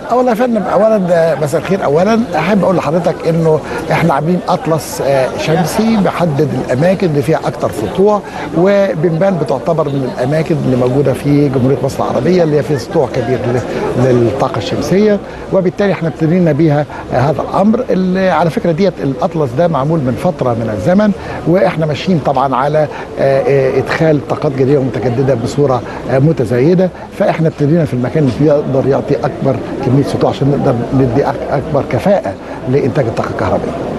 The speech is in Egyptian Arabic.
اولا يا فندم اولا ده مساء الخير اولا احب اقول لحضرتك انه احنا عاملين اطلس آه، شمسي بيحدد الاماكن اللي فيها اكتر سطوع وبنبال بتعتبر من الاماكن اللي موجوده في جمهوريه مصر العربيه اللي هي فيها سطوع كبير ل- للطاقه الشمسيه وبالتالي احنا ابتدينا بيها آه، هذا الامر اللي على فكره ديت الاطلس ده معمول من فتره من الزمن واحنا ماشيين طبعا على آه، آه، ادخال طاقات جديده ومتجدده بصوره آه، متزايده فاحنا ابتدينا في المكان اللي يقدر يعطي اكبر كميه سطوع عشان نقدر ندي أك- اكبر كفاءه لانتاج الطاقه الكهربائيه